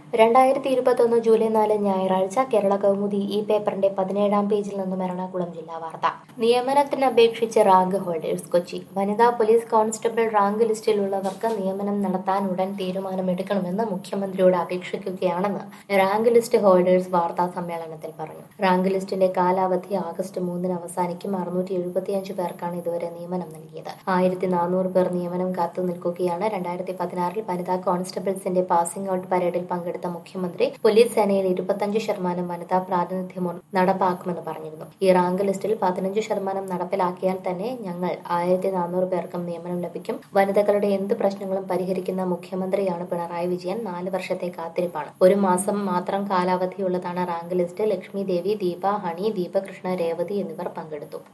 രണ്ടായിരത്തി ഇരുപത്തൊന്ന് ജൂലൈ നാല് ഞായറാഴ്ച കേരള കൗമുദി ഈ പേപ്പറിന്റെ പതിനേഴാം പേജിൽ നിന്നും എറണാകുളം ജില്ലാ വാർത്ത നിയമനത്തിന് അപേക്ഷിച്ച് റാങ്ക് ഹോൾഡേഴ്സ് കൊച്ചി വനിതാ പോലീസ് കോൺസ്റ്റബിൾ റാങ്ക് ലിസ്റ്റിലുള്ളവർക്ക് നിയമനം നടത്താൻ ഉടൻ തീരുമാനമെടുക്കണമെന്ന് മുഖ്യമന്ത്രിയോട് അപേക്ഷിക്കുകയാണെന്ന് റാങ്ക് ലിസ്റ്റ് ഹോൾഡേഴ്സ് വാർത്താ സമ്മേളനത്തിൽ പറഞ്ഞു റാങ്ക് ലിസ്റ്റിന്റെ കാലാവധി ആഗസ്റ്റ് മൂന്നിന് അവസാനിക്കും അറുന്നൂറ്റി എഴുപത്തിയഞ്ച് പേർക്കാണ് ഇതുവരെ നിയമനം നൽകിയത് ആയിരത്തി നാനൂറ് പേർ നിയമനം കാത്തു നിൽക്കുകയാണ് രണ്ടായിരത്തി പതിനാറിൽ വനിതാ കോൺസ്റ്റബിൾസിന്റെ പാസിംഗ് ഔട്ട് പരേഡിൽ പങ്കെടുത്ത മുഖ്യമന്ത്രി പോലീസ് സേനയിൽ ഇരുപത്തഞ്ച് ശതമാനം വനിതാ പ്രാതിനിധ്യം നടപ്പാക്കുമെന്ന് പറഞ്ഞിരുന്നു ഈ റാങ്ക് ലിസ്റ്റിൽ പതിനഞ്ച് ശതമാനം നടപ്പിലാക്കിയാൽ തന്നെ ഞങ്ങൾ ആയിരത്തി നാനൂറ് പേർക്കും നിയമനം ലഭിക്കും വനിതകളുടെ എന്ത് പ്രശ്നങ്ങളും പരിഹരിക്കുന്ന മുഖ്യമന്ത്രിയാണ് പിണറായി വിജയൻ നാല് വർഷത്തെ കാത്തിരിപ്പാണ് ഒരു മാസം മാത്രം കാലാവധിയുള്ളതാണ് റാങ്ക് ലിസ്റ്റ് ലക്ഷ്മി ദേവി ദീപ ഹണി ദീപകൃഷ്ണ രേവതി എന്നിവർ പങ്കെടുത്തു